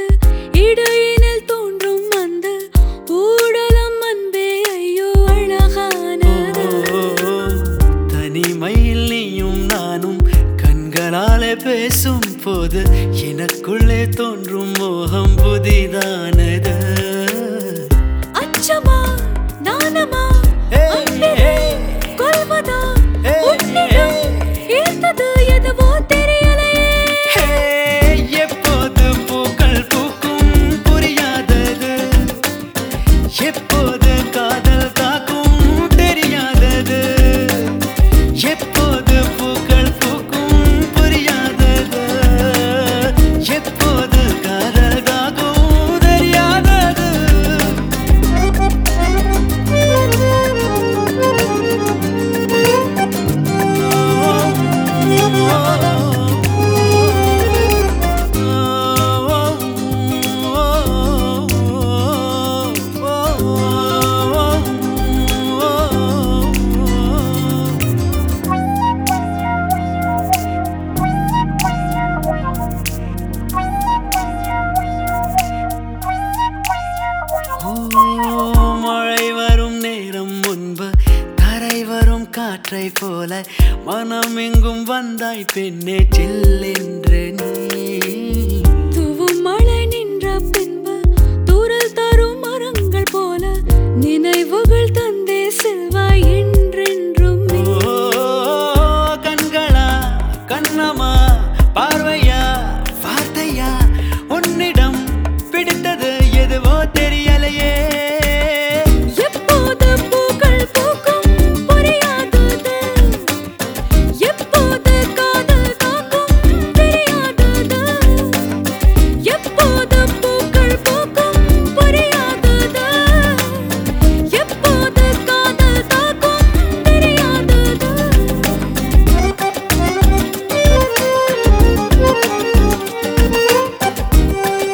இடையினில் தோன்றும் அந்த ஊடலம் அன்பே ஐயோ அழகானது ஓ, தனிமையில் நீயும் நானும் கண்களாலே பேசும் போது எனக்குள்ளே தோன்றும் மோகம் புதிதானது அச்சமா நாணமா ஏய், அன்பினை ஏய். கொல்வதா ஏய், உன்னிடம் ஏய். ஈர்த்தது எதுவோ தெரியலையே ஹே, எப்போது பூக்கள் பூக்கும் புரியாதது எப்போது காதல் காக்கும் தெரியாதது எப்போது பூக்கள் பூக்கும் புரியாதது எப்போது காதல் காக்கும் தெரியாதது மழை வரும் நேரம் முன்பு தரை வரும் காற்றை போல மனம் எங்கும் வந்தாய் பெண்ணே செல்லென்று நீ தூவும் மழை நின்ற பின்பு தூரல் தரும் மரங்கள் போல நினைவுகள் தந்தே செல்வாய் என்றென்றும் நீ. ஓ, கண்களா கண்ணமா பார்வையா வார்த்தையா உன்னிடம் பிடித்தது எதுவோ தெரியலையே எப்போது பூக்கள் பூக்கும் புரியாதது எப்போது காதல் காக்கும் தெரியாதது எப்போது பூக்கள் பூக்கும் புரியாதது எப்போது காதல் காக்கும் தெரியாதது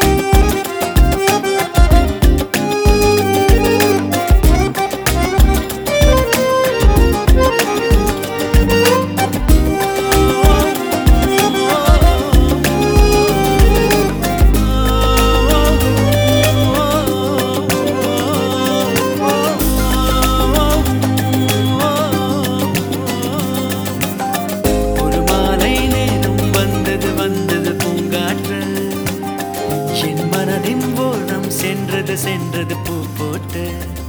ஒரு மாலை நேரம் வந்தது வந்தது பூங்காற்று என் மனதின் ஓரம் சென்றது சென்றது பூ போட்டு